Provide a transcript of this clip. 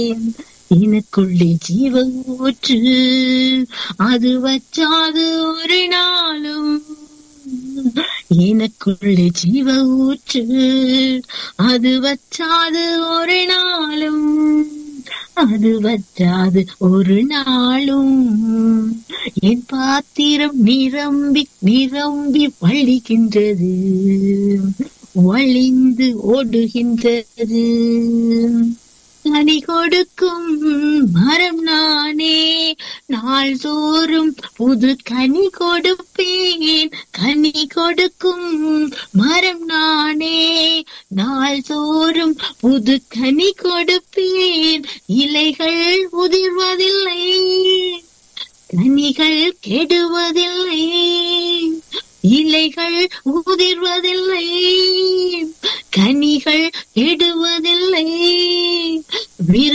எனக்குள்ளே ஜீவ ஊற்று அது வச்சாது ஒரு நாளும் எனக்குள்ளே ஜீவ ஊற்று அது வச்சாது ஒரு நாளும் அது வச்சாது ஒரு நாளும் என் பாத்திரம் நிரம்பி நிரம்பி வழிகின்றது வழிந்து ஓடுகின்றது கனி கொடுக்கும் மரம் நானே நாள்தோறும் புது கனி கொடுப்பேன் கனி கொடுக்கும் மரம் நானே நாள்தோறும் புது கனி கொடுப்பேன் இலைகள் உதிர்வதில்லை கனிகள் கெடுவதில்லை இலைகள் உதிர்வதில்லை கனிகள் கெடுவதில்லை